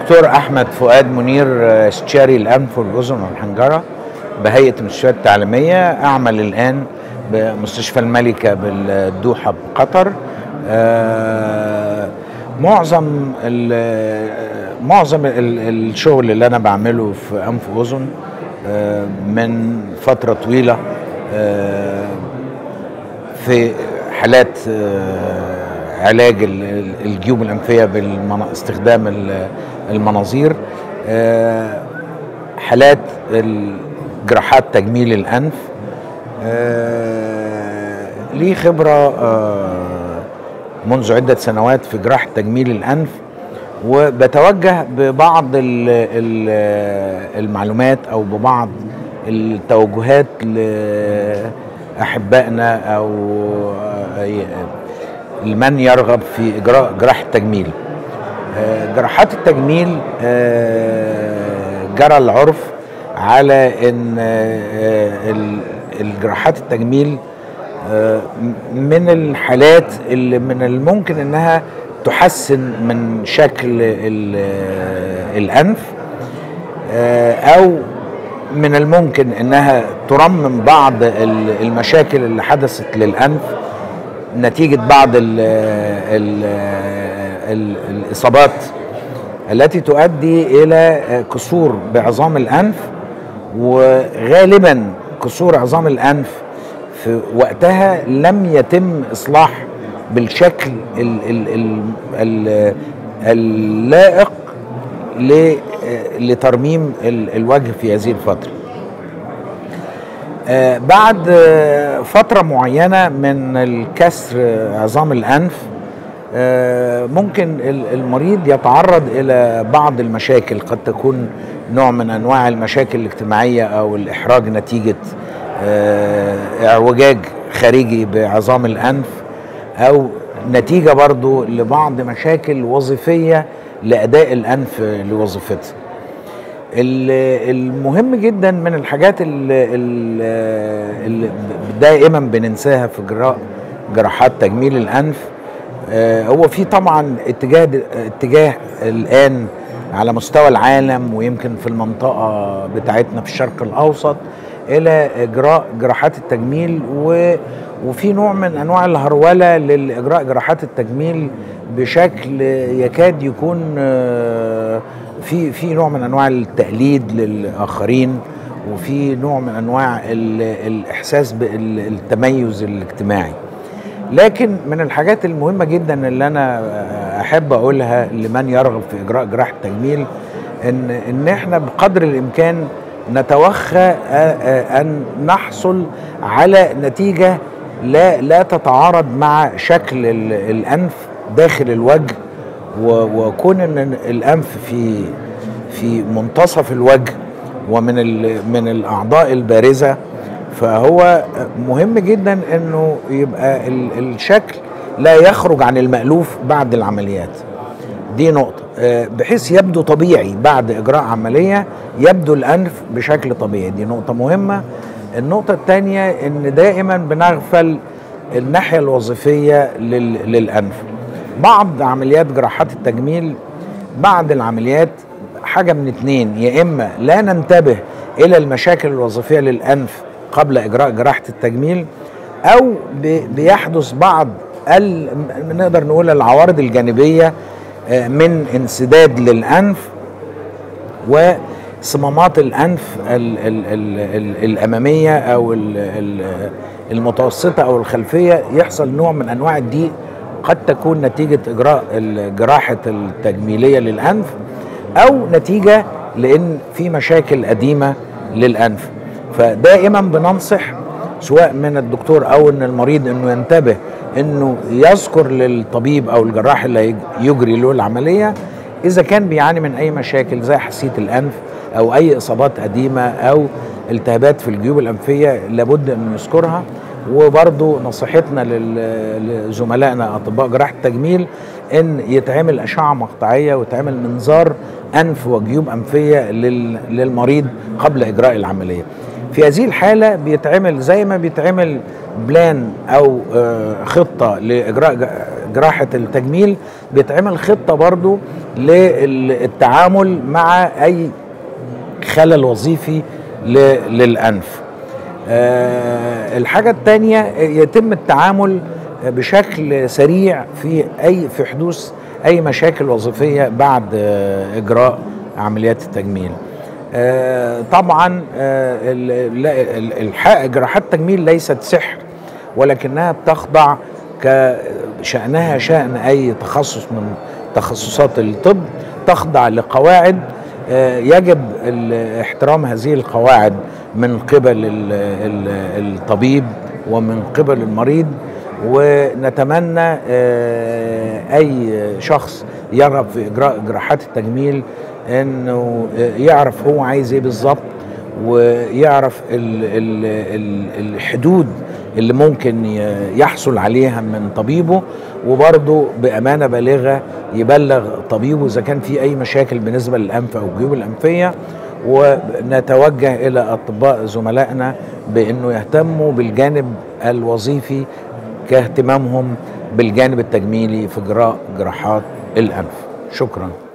دكتور احمد فؤاد منير استشاري الانف والاذن والحنجره بهيئه المستشفيات التعليميه اعمل الان بمستشفى الملكه بالدوحه بقطر آه، معظم ال معظم ال الشغل اللي انا بعمله في انف واذن آه، من فتره طويله آه، في حالات علاج الجيوب الانفيه باستخدام المناظير حالات جراحات تجميل الانف لي خبره منذ عده سنوات في جراحه تجميل الانف وبتوجه ببعض المعلومات او ببعض التوجهات لاحبائنا او لمن يرغب في اجراء جراحه تجميل جراحات التجميل جرى العرف على ان الجراحات التجميل من الحالات اللي من الممكن انها تحسن من شكل الانف او من الممكن انها ترمم بعض المشاكل اللي حدثت للانف نتيجه بعض ال ال ال الاصابات التي تؤدي الى كسور بعظام الانف وغالبا كسور عظام الانف في وقتها لم يتم اصلاح بالشكل ال ال ال ال اللائق لترميم الوجه في هذه الفتره آه بعد فترة معينة من الكسر عظام الأنف آه ممكن المريض يتعرض إلى بعض المشاكل قد تكون نوع من أنواع المشاكل الاجتماعية أو الإحراج نتيجة آه اعوجاج خارجي بعظام الأنف أو نتيجة برضو لبعض مشاكل وظيفية لأداء الأنف لوظيفته المهم جدا من الحاجات اللي, اللي دائما بننساها في جراء جراحات تجميل الانف هو في طبعا اتجاه اتجاه الان على مستوى العالم ويمكن في المنطقه بتاعتنا في الشرق الاوسط الى اجراء جراحات التجميل و وفي نوع من انواع الهروله لاجراء جراحات التجميل بشكل يكاد يكون في في نوع من انواع التقليد للاخرين وفي نوع من انواع الاحساس بالتميز الاجتماعي لكن من الحاجات المهمه جدا اللي انا احب اقولها لمن يرغب في اجراء جراحه تجميل ان ان احنا بقدر الامكان نتوخى ان نحصل على نتيجه لا لا تتعارض مع شكل الانف داخل الوجه وكون ان الانف في في منتصف الوجه ومن من الاعضاء البارزه فهو مهم جدا انه يبقى الشكل لا يخرج عن المالوف بعد العمليات دي نقطه بحيث يبدو طبيعي بعد اجراء عمليه يبدو الانف بشكل طبيعي دي نقطه مهمه النقطه الثانيه ان دائما بنغفل الناحيه الوظيفيه للانف بعض عمليات جراحات التجميل بعد العمليات حاجة من اتنين يا إما لا ننتبه إلى المشاكل الوظيفية للأنف قبل إجراء جراحة التجميل أو بيحدث بعض نقدر نقول العوارض الجانبية من انسداد للأنف وصمامات الأنف ال ال ال ال الأمامية أو المتوسطة أو الخلفية يحصل نوع من أنواع الضيق قد تكون نتيجة إجراء الجراحة التجميلية للأنف أو نتيجة لأن في مشاكل قديمة للأنف فدائما بننصح سواء من الدكتور أو من المريض أنه ينتبه أنه يذكر للطبيب أو الجراح اللي يجري له العملية إذا كان بيعاني من أي مشاكل زي حساسية الأنف أو أي إصابات قديمة أو التهابات في الجيوب الأنفية لابد أن يذكرها وبرضو نصيحتنا لزملائنا اطباء جراحه التجميل ان يتعمل اشعه مقطعيه ويتعمل منظار انف وجيوب انفيه للمريض قبل اجراء العمليه. في هذه الحاله بيتعمل زي ما بيتعمل بلان او خطه لاجراء جراحة التجميل بيتعمل خطة برضو للتعامل مع أي خلل وظيفي للأنف آه، الحاجة الثانية يتم التعامل بشكل سريع في أي في حدوث أي مشاكل وظيفية بعد آه، إجراء عمليات التجميل آه، طبعا جراحات التجميل ليست سحر ولكنها بتخضع كشأنها شأن أي تخصص من تخصصات الطب تخضع لقواعد يجب احترام هذه القواعد من قبل الطبيب ومن قبل المريض ونتمنى اي شخص يرغب في اجراء جراحات التجميل انه يعرف هو عايز ايه بالظبط ويعرف الحدود اللي ممكن يحصل عليها من طبيبه وبرضه بامانه بالغه يبلغ طبيبه اذا كان في اي مشاكل بالنسبه للانف او الجيوب الانفيه ونتوجه الى اطباء زملائنا بانه يهتموا بالجانب الوظيفي كاهتمامهم بالجانب التجميلي في اجراء جراحات الانف شكرا